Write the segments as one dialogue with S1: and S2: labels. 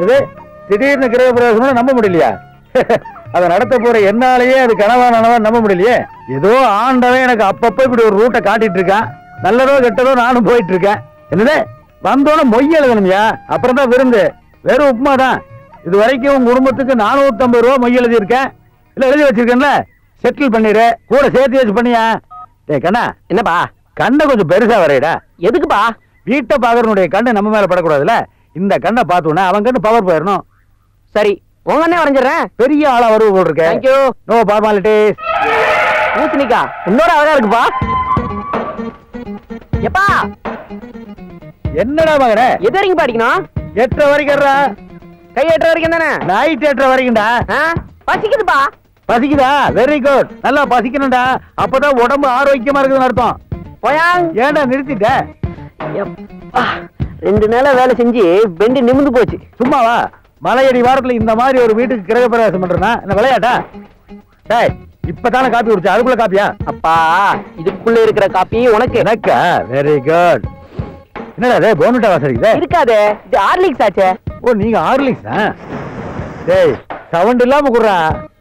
S1: என்னது திடீர்னு கிரக பிரவேசம்னு நம்ப முடியலையா அதை நடத்த போற என்னாலேயே அது கனவா நனவா நம்ப முடியலையே ஏதோ ஆண்டவன் எனக்கு அப்பப்போ இப்படி ஒரு ரூட்டை காட்டிட்டு இருக்கான் நல்லதோ கெட்டதோ நானும் போயிட்டு இருக்கேன் என்னது வந்தோட மொய் எழுதணும்யா அப்புறம் தான் விருந்து வெறும் உப்புமா தான் இது வரைக்கும் உங்க குடும்பத்துக்கு நானூத்தம்பது ரூபா மொய் எழுதி இருக்கேன் இல்ல எழுதி வச்சிருக்கேன்ல செட்டில் பண்ணிடு கூட சேர்த்து வச்சு பண்ணியா டேய் கண்ணா
S2: என்னப்பா
S1: கண்ணை கொஞ்சம் பெருசா வரையடா
S2: எதுக்குப்பா
S1: வீட்டை பாக்குறனுடைய கண்ணு நம்ம மேல படக்கூடாதுல இந்த கண்ணை பார்த்தோன்னே அவன் கண்ணு பவர் போயிடணும்
S2: சரி உங்க அண்ணே வரைஞ்சிடுறேன்
S1: பெரிய ஆளா வருவ போல் இருக்க
S2: தேங்க்யூ
S1: நோ ஃபார்மாலிட்டிஸ்
S2: பூசணிக்கா இன்னொரு அழகா இருக்குப்பா எப்பா
S1: என்னடா மகனே
S2: எது வரைக்கும் படிக்கணும்
S1: எட்டரை வரைக்கும்
S2: கை எட்டுற வரைக்கும் தானே
S1: நைட் எட்டரை வரைக்கும்டா
S2: ஆ? பசிக்குதுப்பா
S1: பசிக்குதா வெரி குட் நல்லா பசிக்கணும்டா அப்பதான் உடம்பு ஆரோக்கியமா இருக்குதுன்னு அர்த்தம்
S2: போயாங்
S1: ஏன்டா நிறுத்திட்ட
S2: எப்பா, ரெண்டு நாளா வேலை செஞ்சு பெண்டு நிமிந்து போச்சு
S1: சும்மாவா மலையடி வாரத்துல இந்த மாதிரி ஒரு வீட்டுக்கு கிரக பிரவேசம் பண்றேன்னா என்ன விளையாட்டா டேய் இப்பதானே காப்பி குடிச்சா அதுக்குள்ள காப்பியா
S2: அப்பா இதுக்குள்ள இருக்கிற காப்பி உனக்கு
S1: எனக்கா வெரி குட் என்னடா அது போனுட்டா வாசரிக்குதே
S2: இருக்காதே இது ஹார்லிக்ஸ் ஆச்சே
S1: ஓ நீங்க ஆர்லிக்ஸா டேய் சவுண்ட் இல்லாம குடுறா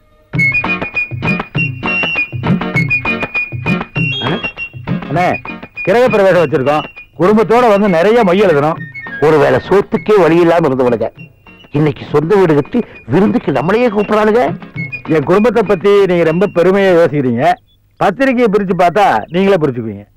S1: ஆ? அண்ணே கிரக பிரவேசம் வச்சிருக்கோம் குடும்பத்தோட வந்து நிறைய மை எழுதணும்
S3: ஒருவேளை சோத்துக்கே வழி இல்லாம இருந்தவனுங்க இன்னைக்கு சொந்த வீடு கட்டி விருந்துக்கு நம்மளையே கூப்பிடுறானுங்க
S1: என் குடும்பத்தை பத்தி நீங்க ரொம்ப பெருமையா யோசிக்கிறீங்க பத்திரிக்கையை பிரிச்சு பார்த்தா நீங்களே பிரிச்சுக்குவீங்க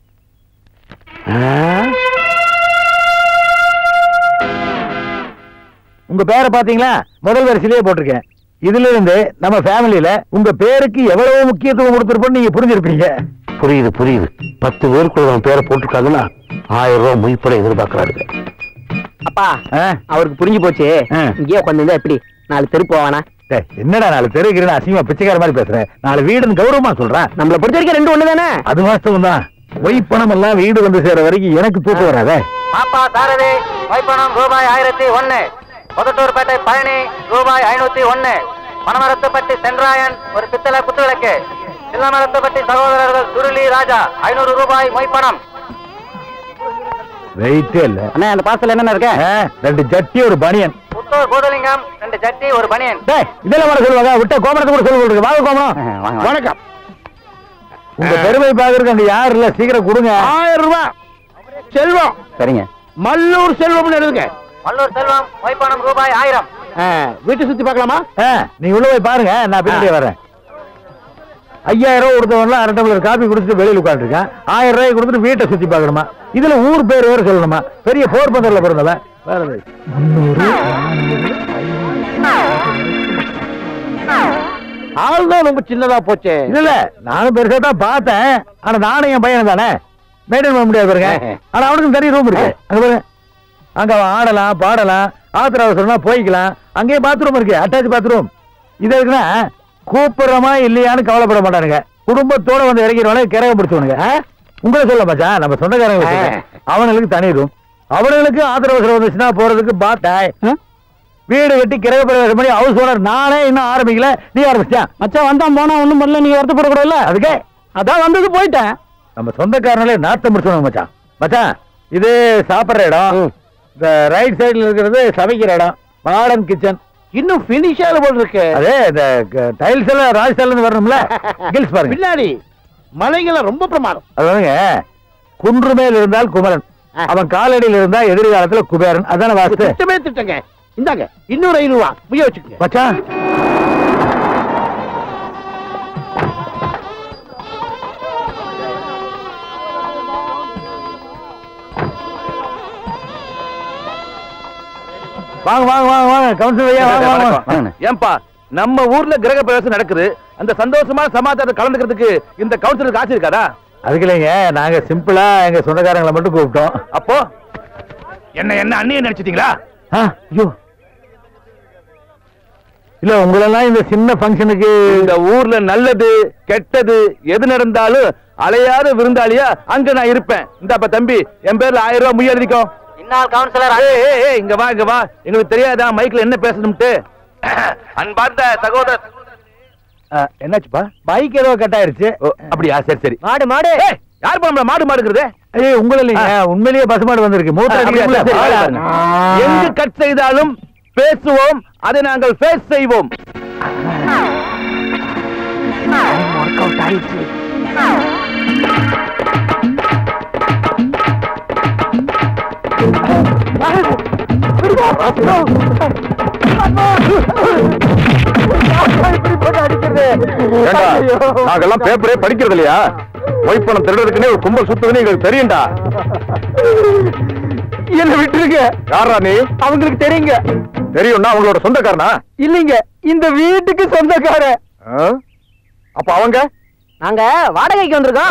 S1: உங்க பேரை பாத்தீங்களா முதல் வரிசையிலேயே போட்டிருக்கேன் இதுல இருந்து நம்ம ஃபேமிலியில உங்க பேருக்கு எவ்வளவு முக்கியத்துவம் கொடுத்திருப்போம்னு நீங்க புரிஞ்சிருப்பீங்க
S3: புரியுது புரியுது பத்து பேருக்குள்ள அவன் பேரை போட்டிருக்காங்கன்னா ஆயிரம் ரூபாய் முயப்பட எதிர்பார்க்கறாருங்க
S2: அப்பா
S1: ஆ?
S2: அவருக்கு புரிஞ்சு போச்சு
S1: ஆ.
S2: இங்கேயே உட்காந்து எப்படி நாலு தெரு போவானா
S1: டேய், என்னடா நாலு தெருக்கிறேன் அசிங்கமா பிச்சைக்கார மாதிரி பேசுறேன் நாலு வீடுன்னு கௌரவமா சொல்றேன்
S2: நம்மள பொறுத்த வரைக்கும் ரெண்டு ஒண்ணு தானே
S1: அது வாஸ்தவம் தான் பொய் பணம் எல்லாம் வீடு வந்து சேர வரைக்கும் எனக்கு தூக்கம் வராதே
S4: பாப்பா சாரதி வைப்பணம் ரூபாய் ஆயிரத்தி ஒன்னு புதட்டூர்பேட்டை பழனி ரூபாய் ஐநூத்தி ஒன்னு பனமரத்துப்பட்டி சென்றாயன் ஒரு பித்தளை குத்துவிளக்கு சில்லமரத்துப்பட்டி சகோதரர்கள் சுருளி ராஜா ஐநூறு ரூபாய் மொய்ப்பணம்
S1: வெயிட்டே இல்ல
S2: அண்ணா அந்த பாசல என்னென்ன இருக்க
S1: ஆ, ரெண்டு ஜட்டி ஒரு பனியன்
S4: புத்தூர் பூதலிங்கம் ரெண்டு ஜட்டி ஒரு பனியன்
S1: டேய் இதெல்லாம் வேணா சொல்லுவாங்க விட்ட கோமணத்தை கூட சொல்ல சொல்லுங்க வாங்க கோமணம்
S3: வணக்கம்
S1: உங்க பெருமை பாக்குறதுக்கு அங்க யாரு இல்ல சீக்கிரம் கொடுங்க
S3: ஆயிரம் ரூபாய் செல்வம்
S2: சரிங்க
S3: மல்லூர் செல்வம்னு எழுதுங்க
S4: மல்லூர் செல்வம் மொய்ப்பணம் ரூபாய் ஆயிரம்
S3: வீட்டை சுத்தி பார்க்கலாமா
S1: ஆ, நீ உள்ள போய் பாருங்க நான் பின்னாடியே வரேன் ஐயாயிரம் ரூபாய் கொடுத்தவன்லாம் அரை டம்ளர் காபி குடிச்சிட்டு வெளியில உட்காந்துருக்கேன் ஆயிரம் ரூபாய் கொடுத்துட்டு வீட்டை சுத்தி பார்க்கணுமா இதுல ஊர் பேர் வேற சொல்லணுமா பெரிய போர் பந்தர்ல பிறந்தவன் வேற எது?
S3: ஆள் தான் ரொம்ப சின்னதா போச்சே
S1: இல்ல இல்ல நானும் பெருசா தான் பார்த்தேன் ஆனா நானும் என் பையன் தானே மெயின்டைன் பண்ண முடியாது பாருங்க ஆனா அவனுக்கும் தனி ரூம் இருக்கு அங்க பாருங்க அங்க அவன் ஆடலாம் பாடலாம் ஆத்திர அவசரம்னா போய்க்கலாம் அங்கேயே பாத்ரூம் இருக்கு அட்டாச் பாத்ரூம் இது இருக்குன்னா கூப்பிடுறோமா இல்லையான்னு கவலைப்பட மாட்டானுங்க குடும்பத்தோட வந்து இறங்கிடுவானே கிரக பிடிச்சவனுங்க உங்களை சொல்ல மச்சான் நம்ம சொந்தக்காரங்க வச்சிருக்கேன். அவனுங்களுக்கு தனி ரூம் அவனுங்களுக்கு ஆத்திர அவசரம் வந்துச்சுன்னா போறதுக்கு பாத்தாய் வீடு கட்டி கிரக பிரவேசம் பண்ணி ஹவுஸ் ஓனர் நானே இன்னும் ஆரம்பிக்கல நீ ஆரம்பிச்சான்
S2: மச்சான் வந்தான் போனா ஒண்ணும் பண்ணல நீங்க வருத்தப்படக்கூடாதுல்ல
S1: அதுக்கே
S2: அதான் வந்தது போயிட்டேன்
S1: நம்ம சொந்தக்காரங்களே நாத்தம் முடிச்சோம் மச்சான் மச்சான் இது சாப்பிடுற இடம் இந்த ரைட் சைடுல இருக்கிறது சமைக்கிற இடம் மாடர்ன் கிச்சன்
S3: இன்னும் பினிஷால போல் இருக்கு
S1: அதே இந்த டைல்ஸ் எல்லாம் ராஜஸ்தான்ல இருந்து வரணும்ல கில்ஸ் பாருங்க
S3: பின்னாடி மலைகளை ரொம்ப பிரமாதம்
S1: அது வந்துங்க குன்று மேல் இருந்தால் குமரன் அவன் காலடியில் இருந்தா எதிர்காலத்துல குபேரன் அதான வாஸ்து
S3: திட்டமே திட்டங்க இந்தாங்க இன்னொரு ஐநூறு ரூபா முய வச்சுக்கோங்க
S1: மச்சான் வாங்க வாங்க வாங்க வாங்க கவுன்சிலர் ஐயா வாங்க வாங்க வாங்க
S5: ஏன்பா நம்ம ஊர்ல கிரக பிரவேசம் நடக்குது அந்த சந்தோஷமான சமாச்சாரத்தை கலந்துக்கிறதுக்கு இந்த கவுன்சிலருக்கு ஆசை இருக்காதா
S1: அதுக்கு இல்லைங்க நாங்க சிம்பிளா எங்க சொந்தக்காரங்களை மட்டும் கூப்பிட்டோம்
S5: அப்போ என்ன என்ன அண்ணியை நினைச்சிட்டீங்களா
S1: ஆ, ஐயோ இல்ல உங்களெல்லாம் இந்த சின்ன ஃபங்க்ஷனுக்கு
S5: இந்த ஊர்ல நல்லது கெட்டது எது நடந்தாலும் அலையாத விருந்தாளியா அங்க நான் இருப்பேன் இந்தாப்பா தம்பி என் பேர்ல ஆயிரம் ரூபாய் முய் எழுதிக்கோ
S4: இந்நாள் கவுன்சிலர்
S5: ஏய், ஏய், ஏய், இங்க வா இங்க வா எங்களுக்கு தெரியாதா மைக்ல என்ன பேசணும்ட்டு அன்பார்ந்த சகோதரர்
S1: ஆ, என்னாச்சுப்பா பைக் ஏதோ கட் ஆயிருச்சு
S5: ஓ, அப்படியா சரி சரி
S2: மாடு மாடு
S5: ஏய், யார் பண்ண மாடு மாடுங்கிறது
S1: ஐயோ உங்கள இல்லைங்க உண்மையிலேயே பசுமாடு வந்திருக்கு மூத்த
S5: அப்படியா,
S1: அடிக்கல
S5: சரி, சரி, வாங்க. எங்கு கட் செய்தாலும் பேசுவோம் அதை நாங்கள் ஃபேஸ் செய்வோம்
S2: ஒர்க் அவுட் ஆயிடுச்சு
S5: ஏண்டா, நாங்கெல்லாம் பேப்பரே படிக்கிறது இல்லையா பொய்ப்பணம் திருடுறதுக்குன்னே ஒரு கும்பல் சுத்துதுன்னு எங்களுக்கு தெரியும்டா
S1: என்ன விட்டுருங்க
S5: யாரா நீ
S1: அவங்களுக்கு தெரியுங்க
S5: தெரியும்னா அவங்களோட சொந்தக்காரனா
S1: இல்லைங்க இந்த வீட்டுக்கு சொந்தக்காரன்
S5: ஆ? அப்ப அவங்க
S2: நாங்க வாடகைக்கு வந்திருக்கோம்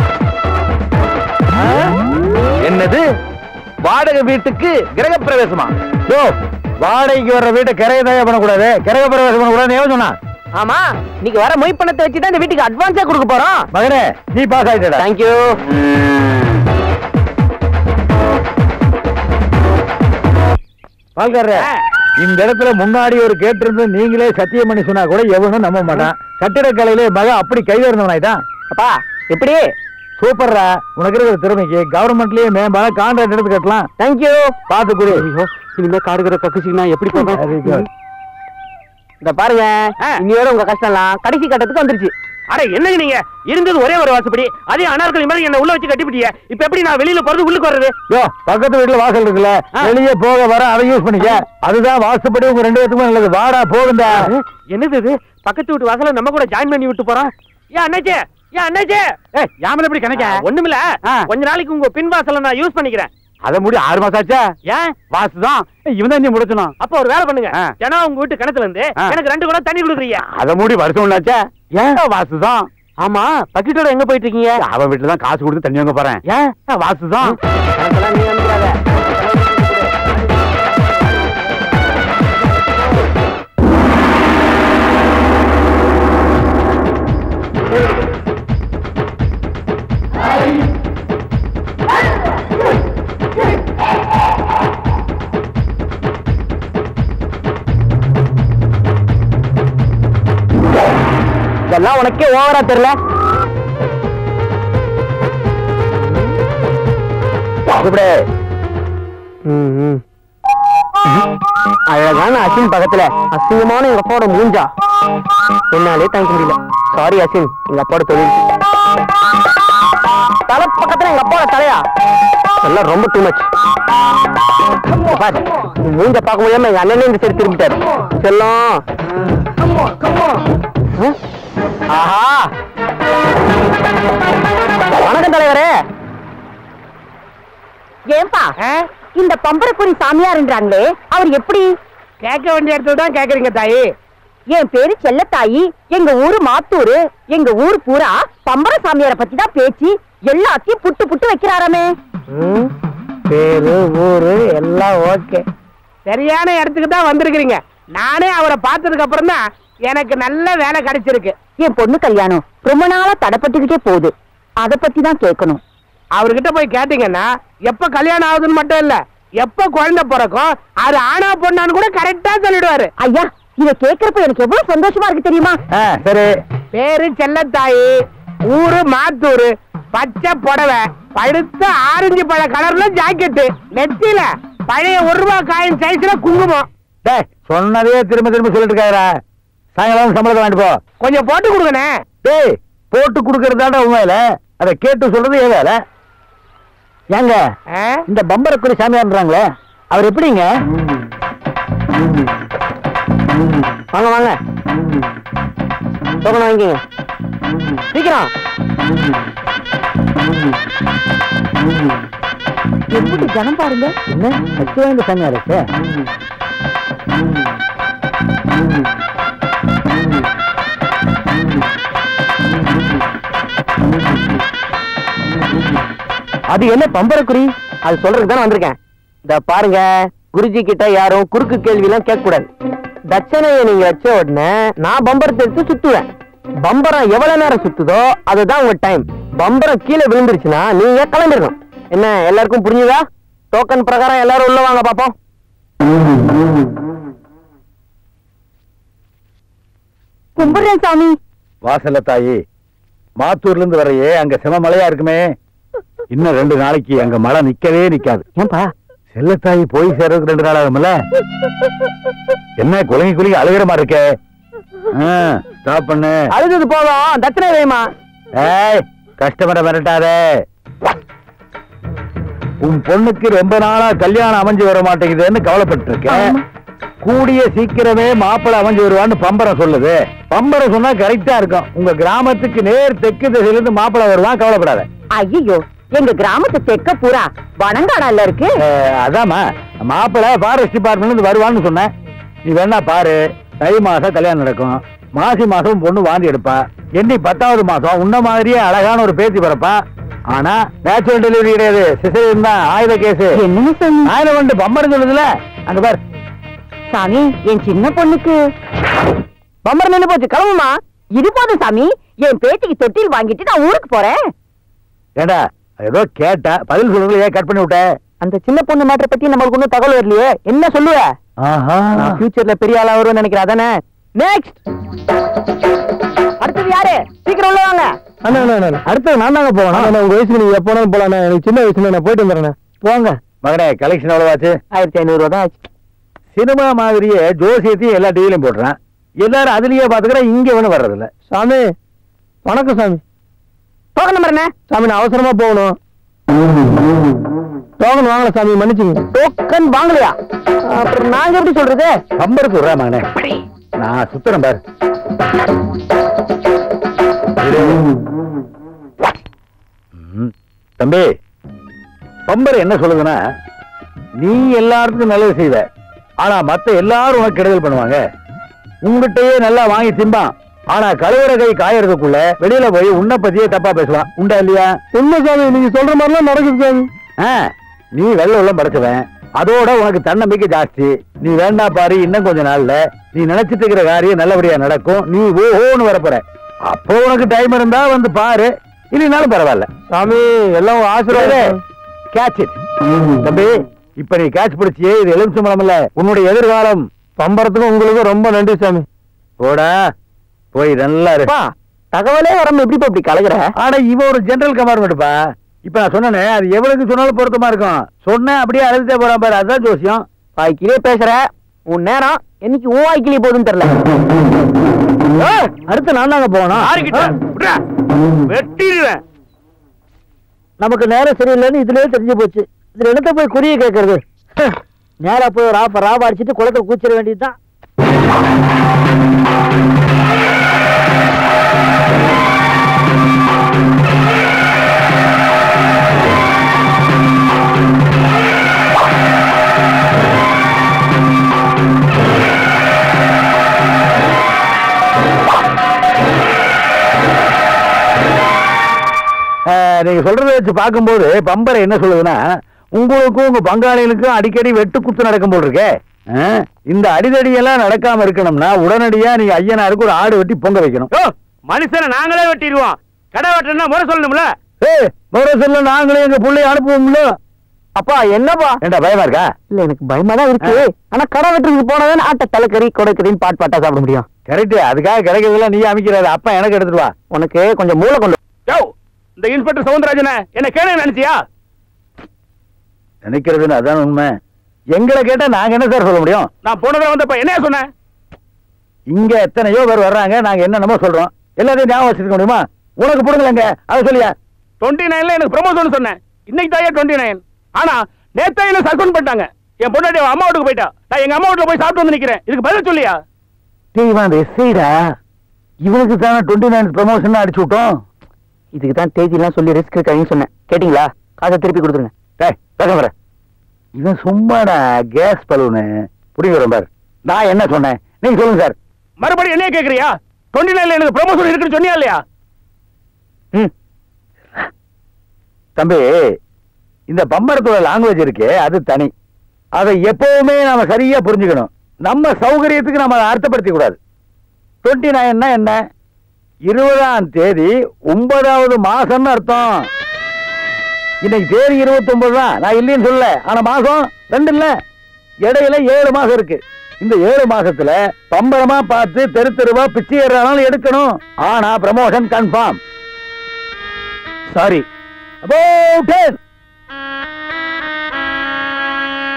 S5: என்னது வாடகை வீட்டுக்கு கிரக பிரவேசமா
S1: யோ வாடகைக்கு வர்ற வீட்டை கிரைய தயா பண்ணக்கூடாது கிரக பிரவேசம் பண்ணக்கூடாது எவன் சொன்னா
S2: ஆமா இன்னைக்கு வர மொய் பணத்தை வச்சு தான் இந்த வீட்டுக்கு அட்வான்ஸா கொடுக்க போறோம்
S1: மகனே நீ பாஸ் ஆயிட்டடா
S2: தேங்க்யூ
S1: பால்காரரே இந்த இடத்துல முன்னாடி ஒரு கேட்டு இருந்து நீங்களே சத்தியம் பண்ணி சொன்னா கூட எவனும் நம்ப மாட்டான் கட்டிடக்கலையிலே மக அப்படி கைதேர்ந்தவனாயிட்டான்
S2: அப்பா எப்படி
S1: சூப்பர்ரா உனக்கு இருக்கிற திறமைக்கு கவர்மெண்ட்லயே மேம்பால கான்ட்ராக்ட் எடுத்து கட்டலாம்
S2: தேங்க்யூ
S1: பாத்து கொடு
S2: இனிமே காடுகிற கக்குச்சிங்கன்னா எப்படி
S1: Very good.
S2: இந்த பாருங்க இன்னையோட உங்க கஷ்டம் எல்லாம் கடைசி கட்டத்துக்கு வந்துருச்சு
S6: அட என்னங்க நீங்க இருந்தது ஒரே ஒரு வாசப்படி அதே அனார்கலி மாதிரி என்ன உள்ள வச்சு கட்டிப்பிட்டிய இப்ப எப்படி நான் வெளியில போறது உள்ளுக்கு வர்றது
S1: யோ பக்கத்து வீட்டுல வாசல் இருக்குல்ல வெளியே போக வர அதை யூஸ் பண்ணிக்க அதுதான் வாசுப்படி உங்க ரெண்டு பேத்துக்குமே நல்லது வாடா போகுண்டா
S6: என்னது இது பக்கத்து வீட்டு வாசல நம்ம கூட ஜாயின் பண்ணி விட்டு போறோம் ஏன் அண்ணாச்சே ஏன் அண்ணாச்சே
S1: ஏய் யாமல எப்படி கணக்க
S6: ஒண்ணுமில்ல கொஞ்ச நாளைக்கு உங்க பின் வாசல நான் யூஸ் பண்ணிக்கிறேன்
S1: அதை முடி ஆறு மாசம் ஆச்சா
S6: ஏன்
S1: வாசுதான் இவன் தான் நீ முடிச்சணும்
S6: அப்ப ஒரு வேலை பண்ணுங்க
S1: ஆ.
S6: ஜனம் உங்க வீட்டு கிணத்துல இருந்து
S1: ஆ.
S6: எனக்கு ரெண்டு கூட தண்ணி கொடுக்குறீங்க
S1: அதை மூடி வருஷம் ஒண்ணாச்சா ஏன் வாசுதான்
S2: ஆமா பக்கெட்டோட எங்க போயிட்டு இருக்கீங்க
S1: அவன் வீட்டுல தான் காசு கொடுத்து தண்ணி வாங்க போறேன் ஏன் வாசுதான்
S2: கணக்கெல்லாம் நீ வந்துடாத இதெல்லாம் உனக்கே ஓவரா தெரியல
S1: இப்படி
S2: அழகான அசின் பக்கத்துல அசிங்கமான எங்க அப்பாவோட மூஞ்சா என்னாலே தாங்க முடியல சாரி அசின் எங்க அப்பாவோட தொழில் தலை பக்கத்துல எங்க அப்பாவோட தலையா எல்லாம் ரொம்ப டூ மச் பாரு இந்த மூஞ்ச பார்க்க முடியாம எங்க அண்ணனே இந்த சைடு திரும்பிட்டாரு செல்லம் ஆ? ஆஹா வணக்கம் தலைவரே
S7: ஏன்பா இந்த பம்பரக்குடி சாமியார்ன்றாங்களே அவர் எப்படி
S6: கேட்க வேண்டிய இடத்துல தான் கேக்குறீங்க தாயி
S7: என் பேரு செல்லத்தாயி எங்க ஊரு மாத்தூரு எங்க ஊர் பூரா பம்பர சாமியார பத்தி தான் பேச்சு எல்லாத்தையும் புட்டு புட்டு வைக்கிறாராமே
S2: ம், பேரு ஊரு எல்லாம் ஓகே
S6: சரியான இடத்துக்கு தான் வந்திருக்கிறீங்க நானே அவரை பார்த்ததுக்கு அப்புறம் தான் எனக்கு நல்ல வேலை கிடைச்சிருக்கு
S7: என் பொண்ணு கல்யாணம் ரொம்ப நாளா தடைப்பட்டுக்கிட்டே போகுது அத பத்தி தான் கேட்கணும்
S6: அவர்கிட்ட போய் கேட்டீங்கன்னா எப்ப கல்யாணம் ஆகுதுன்னு மட்டும் இல்ல எப்ப குழந்தை பிறக்கும் அது ஆனா பொண்ணான்னு கூட கரெக்டா சொல்லிடுவாரு
S7: ஐயா இத கேக்குறப்ப எனக்கு எவ்வளவு சந்தோஷமா இருக்கு தெரியுமா
S1: ஆ, சரி
S6: பேரு செல்லத்தாயி ஊரு மாத்தூரு பச்சை புடவை பழுத்த ஆரஞ்சு பழ கலர்ல ஜாக்கெட்டு நெத்தியில பழைய ஒரு ரூபாய் காயின் சைஸ்ல குங்குமம்
S1: டேய் சொன்னதே திரும்ப திரும்ப சொல்லிட்டு இருக்காரா சாயங்காலம் சம்பளத்தை வாங்கிட்டு போ
S6: கொஞ்சம் போட்டு கொடுங்கண்ணே
S1: டேய் போட்டு கொடுக்கறதாட உண்மையில அதை கேட்டு சொல்றது ஏன் வேலை ஏங்க
S6: ஆ?
S1: இந்த பம்பரக்குடி சாமியார்ன்றாங்களே அவர் எப்படிங்க
S2: வாங்க வாங்க டோக்கன் வாங்கிக்கங்க சீக்கிரம்
S7: எப்படி ஜனம் பாருங்க
S1: என்ன சக்தி வாய்ந்த சாமியார் சார்
S2: அது என்ன பம்பரக்குடி அது சொல்றதுக்கு தான் வந்திருக்கேன் இந்த பாருங்க குருஜி கிட்ட யாரும் குறுக்கு கேள்வி எல்லாம் கேட்க கூடாது தட்சணையை நீங்க வச்ச உடனே நான் பம்பரத்தை எடுத்து சுத்துவேன் பம்பரம் எவ்வளவு நேரம் சுத்துதோ அதுதான் உங்க டைம் பம்பரம் கீழே விழுந்துருச்சுன்னா நீங்க கிளம்பிடணும் என்ன எல்லாருக்கும் புரிஞ்சுதா டோக்கன் பிரகாரம் எல்லாரும் உள்ள வாங்க பாப்போம்
S7: கும்பிடுறேன் சாமி
S1: வாசல்ல தாயி மாத்தூர்ல இருந்து வரையே அங்க செம மழையா இருக்குமே இன்னும் ரெண்டு நாளைக்கு அங்க மழை நிக்கவே நிக்காது
S2: ஏன்பா
S1: செல்லத்தாயி போய் சேர்றதுக்கு ரெண்டு நாள் ஆகும்ல என்ன குலங்கி குலுங்கி அழுகிற மாதிரி இருக்கே ஸ்டாப் பண்ணு
S2: அழுதது போதும் தட்சணை வேமா
S1: ஏய் கஸ்டமரை மிரட்டாதே உன் பொண்ணுக்கு ரொம்ப நாளா கல்யாணம் அமைஞ்சு வர மாட்டேங்குதுன்னு கவலைப்பட்டு இருக்கேன் கூடிய சீக்கிரமே மாப்பிள்ளை அமைஞ்சு வருவான்னு பம்பரம் சொல்லுது பம்பரம் சொன்னா கரெக்டா இருக்கும் உங்க கிராமத்துக்கு நேர் தெற்கு திசையில இருந்து மாப்பிள்ளை வருவான் கவலைப்படாத
S7: ஐயோ எங்க கிராமத்து தெக்க பூரா வனங்காடால இருக்கு
S1: அஹ், அதாம்மா மாப்பிள்ளை ஃபாரஸ்ட் டிபார்ட்மெண்ட்ல இருந்து வருவான்னு சொன்னேன் நீ வேணா பாரு தை மாசம் கல்யாணம் நடக்கும் மாசி மாசம் பொண்ணு வாந்தி எடுப்பா எண்ணி பத்தாவது மாசம் உன்ன மாதிரியே அழகான ஒரு பேத்தி பிறப்பா ஆனா நேச்சுரல் டெலிவரி கிடையாது சிசரியன் தான் ஆயுத கேஸ்
S7: என்னன்னு சொன்னீங்க
S1: ஆயுதம் வந்து பம்பரம் சொல்லுதுல அங்க பார்
S7: சாமி என் சின்ன பொண்ணுக்கு
S2: பம்பரம் நின்னு போச்சு கிளம்புமா
S7: இது போதும் சாமி என் பேத்திக்கு தொட்டில் வாங்கிட்டு நான் ஊருக்கு போறேன்
S1: ஏண்டா ஏதோ கேட்டா பதில் சொல்லுங்க ஏன் கட் பண்ணி விட்ட
S2: அந்த சின்ன பொண்ணு மேட்டரை பத்தி நம்மளுக்கு ஒன்றும் தகவல் வரலையே என்ன சொல்லுவ
S1: ஆஹா
S2: ஃபியூச்சர்ல பெரிய ஆளா வருவேன்னு நினைக்கிறேன் அதானே நெக்ஸ்ட் அடுத்தது யாரு சீக்கிரம் உள்ள வாங்க
S1: அண்ணா அண்ணா, அண்ணா அடுத்தது நான் தாங்க போகணும் உங்க வயசுக்கு நீங்க எப்போ வேணாலும் போலாம் எனக்கு சின்ன வயசுல நான் போயிட்டு வந்துடுறேன் போங்க மகனே கலெக்ஷன் எவ்வளவாச்சு
S2: ஆயிரத்தி ஐநூறு ரூபா தான் ஆச்சு
S1: சினிமா மாதிரியே ஜோசியத்தையும் எல்லா டிவிலையும் போடுறான் எல்லாரும் அதுலயே பாத்துக்கிறேன் இங்க ஒண்ணு வர்றதில்ல சாமி வணக்கம் சாமி
S2: டோக்கன் நம்பர் என்ன
S1: சாமி நான் அவசரமா போகணும் டோக்கன் வாங்கல சாமி மன்னிச்சுங்க
S2: டோக்கன் வாங்கலையா அப்புறம் நாங்க எப்படி சொல்றது
S1: பம்பருக்கு விடுறா மகனே நான் சுத்துறேன் பாரு இரு. ம். தம்பி பம்பர் என்ன சொல்லுதுன்னா நீ எல்லாருக்கும் நல்லது செய்வ ஆனா மத்த எல்லாரும் உனக்கு கெடுதல் பண்ணுவாங்க உங்ககிட்டயே நல்லா வாங்கி திம்பான் ஆனா கழுவுற கை காயறதுக்குள்ள வெளியில போய் உன்னை பத்தியே தப்பா பேசுவான் உண்டா இல்லையா உண்மை சாமி நீங்க சொல்ற மாதிரிலாம் நடக்குது சாமி நீ வெள்ள உள்ளம் படைச்சவன் அதோட உனக்கு தன்னம்பிக்கை ஜாஸ்தி நீ வேண்டா பாரு இன்னும் கொஞ்ச நாள்ல நீ நினைச்சிட்டு இருக்கிற காரியம் நல்லபடியா நடக்கும் நீ ஓஹோன்னு வரப்போற அப்போ உனக்கு டைம் இருந்தா வந்து பாரு இல்லைனாலும் பரவாயில்ல சாமி எல்லாம் ஆசீர்வாதம் கேட்ச் இட் தம்பி இப்ப நீ கேட்ச் பிடிச்சியே இது எலுமிச்சம்பழம் இல்ல உன்னுடைய எதிர்காலம் பம்பரத்துக்கும் உங்களுக்கு ரொம்ப நன்றி சாமி போடா போய் நல்லா இரு
S2: அப்பா, தகவலே வராம எப்படி இப்ப இப்படி கலகுற
S1: ஆனா இவ ஒரு ஜெனரல் கம்பார்ட்மெண்ட்ப்பா இப்ப நான் சொன்னேனே அது எவ்வளவுக்கு சொன்னாலும் பொருத்தமா இருக்கும் சொன்னேன் அப்படியே அழுதுட்டே போறான் பாரு அதுதான் ஜோசியம்
S2: வாய்க்கிலே பேசுற உன் நேரம் என்னைக்கு உன் வாய்க்கிலே போகுதுன்னு தெரியல
S1: ஏய், அடுத்து நான் தாங்க போகணும்
S5: வெட்டிடுவேன்
S1: நமக்கு நேரம் சரியில்லைன்னு இதுலயே தெரிஞ்சு போச்சு இதுல என்னத்த போய் குறிய கேட்கறது நேரா போய் ஒரு ஆஃப் ராவ அடிச்சிட்டு குளத்தை கூச்சிட வேண்டியதுதான் அஹ், நீங்க சொல்றத வச்சு பார்க்கும்போது பம்பரை என்ன சொல்லுதுன்னா உங்களுக்கும் உங்க பங்காளிகளுக்கும் அடிக்கடி வெட்டு குத்து நடக்கும் போல் இருக்கே அஹ், இந்த அடிதடி எல்லாம் நடக்காம இருக்கணும்னா உடனடியா நீங்க ஐயனாருக்கு ஒரு ஆடு வெட்டி பொங்க வைக்கணும்
S5: யோ, மனுஷனை நாங்களே வெட்டிடுவோம் கடை வெட்டணும்னா முறை சொல்லணும்ல
S1: ஏய் முறை சொல்ல நாங்களே எங்க பிள்ளைய அனுப்புவோம்ல
S2: அப்பா என்னப்பா
S1: ஏண்டா பயமா இருக்கா
S2: இல்ல எனக்கு பயமா தான் இருக்கு ஆனா கடை வெட்டுறதுக்கு போனதான் ஆட்ட தலைக்கறி கொடைக்கறின்னு பாட்டு பாட்டா சாப்பிட முடியும்
S1: கரெக்ட் அதுக்காக கிடைக்கிறதெல்லாம் நீ அமைக்கிறாரு அப்பா எனக்கு எடுத்துட்டு வா
S2: உனக்கு கொஞ்சம் மூளை கொண்டு
S5: யோ இந்த இன்ஸ்பெக்டர் சவுந்தரராஜன என்ன கேளு நினைச்சியா
S1: நினைக்கிறதுன்னு அதான் உண்மை எங்களை கேட்டா நாங்க என்ன சார் சொல்ல முடியும்
S5: நான் போனதை வந்தப்ப என்னைய சொன்னேன்
S1: இங்க எத்தனையோ பேர் வர்றாங்க நாங்க என்னென்னமோ சொல்றோம் எல்லாத்தையும் ஞாபகம் வச்சிருக்க முடியுமா உனக்கு புடுங்கலங்க அதை சொல்லியா
S5: டுவெண்ட்டி நைன்ல எனக்கு ப்ரமோஷன் சொன்னேன் இன்னைக்கு தான் டுவெண்ட்டி நைன் ஆனா நேத்தையில சஸ்பெண்ட் பண்ணிட்டாங்க என் பொண்டாட்டி அவ அம்மா வீட்டுக்கு போயிட்டா நான் எங்க அம்மா வீட்டுல போய் சாப்பிட்டு வந்து நிக்கிறேன் இதுக்கு பதில் சொல்லியா
S1: டேய் அந்த எஸ்ஐடா இவனுக்கு தானே டுவெண்ட்டி நைன் ப்ரமோஷன் அடிச்சு விட்டோம்
S2: இதுக்கு தான் தேதியெல்லாம் சொல்லி ரிஸ்க் இருக்காங்கன்னு சொன்னேன் கேட்டிங்களா காசை திருப்பி கொடுத்துருங்க
S1: டேய் பேசாம இரு. இவன் சும்மாடா கேஸ் பலூனு புரியுற பார் நான் என்ன சொன்னேன் நீங்க சொல்லுங்க சார்
S5: மறுபடியும் என்னைய கேக்குறியா டுவெண்ட்டி நைன்ல எனக்கு ப்ரமோஷன் இருக்குன்னு சொன்னியா இல்லையா
S1: ம். தம்பி இந்த பம்பரத்தோட லாங்குவேஜ் இருக்கே அது தனி அதை எப்பவுமே நாம சரியா புரிஞ்சுக்கணும் நம்ம சௌகரியத்துக்கு நம்ம அதை அர்த்தப்படுத்திக் கூடாது டுவெண்ட்டி நைன்னா என்ன இருபதாம் தேதி ஒன்பதாவது மாசம்னு அர்த்தம் இன்னைக்கு தேதி இருபத்தி ஒன்பது தான் நான் இல்லைன்னு சொல்லல ஆனா மாசம் ரெண்டு இல்ல இடையில ஏழு மாசம் இருக்கு இந்த ஏழு மாசத்துல பம்பரமா பார்த்து தெரு தெருவா பிச்சை ஏறாலும் எடுக்கணும் ஆனா ப்ரமோஷன் கன்ஃபார்ம் சாரி அபவுட்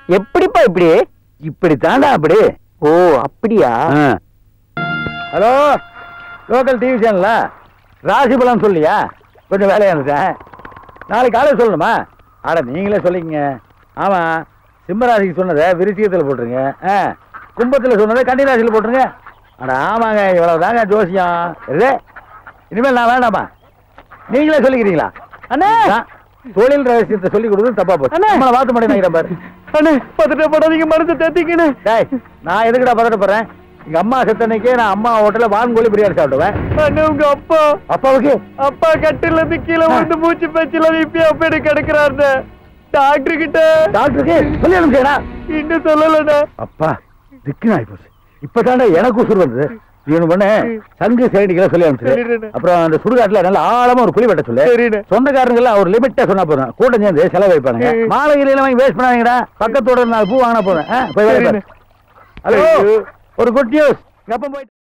S2: எப்படிப்பா இப்படி
S1: இப்படி தாண்டா அப்படி
S2: ஓ அப்படியா
S1: ஹலோ லோக்கல் டிவி சேனலா ராசி பலன் சொல்லியா கொஞ்சம் வேலையா இருந்துட்டேன் நாளைக்கு காலையில் சொல்லணுமா அட நீங்களே சொல்லிக்கங்க ஆமா சிம்மராசிக்கு சொன்னதை விருச்சிகத்தில் போட்டுருங்க ஆ கும்பத்தில் சொன்னதை கன்னிராசியில் போட்டுருங்க அட ஆமாங்க இவ்வளவு தாங்க ஜோசியம் இது இனிமேல் நான் வேண்டாமா நீங்களே சொல்லிக்கிறீங்களா
S2: அண்ணே
S1: நான் தொழில் ரகசியத்தை சொல்லி கொடுத்து தப்பா போச்சு
S2: அண்ணே.
S1: நம்மளை வாத்து மாட்டேங்கிறேன் பாரு
S2: அண்ணே பதட்டப்படாதீங்க மனசு தேத்திக்கணே
S1: டேய் நான் எதுக்குடா பதட்டப்படுறேன் எங்க அம்மா செத்தனைக்கே நான் அம்மா ஹோட்டல்ல வான்கோழி பிரியாணி சாப்பிடுவேன்
S2: அண்ணே உங்க அப்பா
S1: அப்பாவுக்கு
S2: அப்பா கட்டில இருந்து கீழே விழுந்து மூச்சு பேச்சுல இப்ப அப்படி கிடக்குறாரு டாக்டர் கிட்ட
S1: டாக்டருக்கு சொல்லி அனுப்பிச்சேடா
S2: இன்னும் சொல்லலண்ணே
S1: அப்பா திக்கு ஆகி போச்சு இப்பதான்டா எனக்கு உசுர் வந்தது இவனு பண்ண சங்கு சேடிகளை சொல்லி அனுப்பிச்சு
S2: சரிண்ணே.
S1: அப்புறம் அந்த சுடுகாட்டுல நல்ல ஆழமா ஒரு குழி வெட்ட சொல்லு
S2: சரிண்ணே.
S1: சொந்தக்காரங்க எல்லாம் ஒரு லிமிட்டா சொன்னா போதும் கூட்டம் சேர்ந்து செலவு வைப்பானுங்க
S2: ம்.
S1: மாலையில வாங்கி வேஸ்ட் பண்ணாதீங்கடா பக்கத்தோட நாலு பூ வாங்கினா போதும் ஆ, போய் வேலையை பாரு.
S2: சரிண்ணே.
S1: ஹலோ
S2: ஐயோ.
S1: ஒரு குட் நியூஸ் எப்ப போய்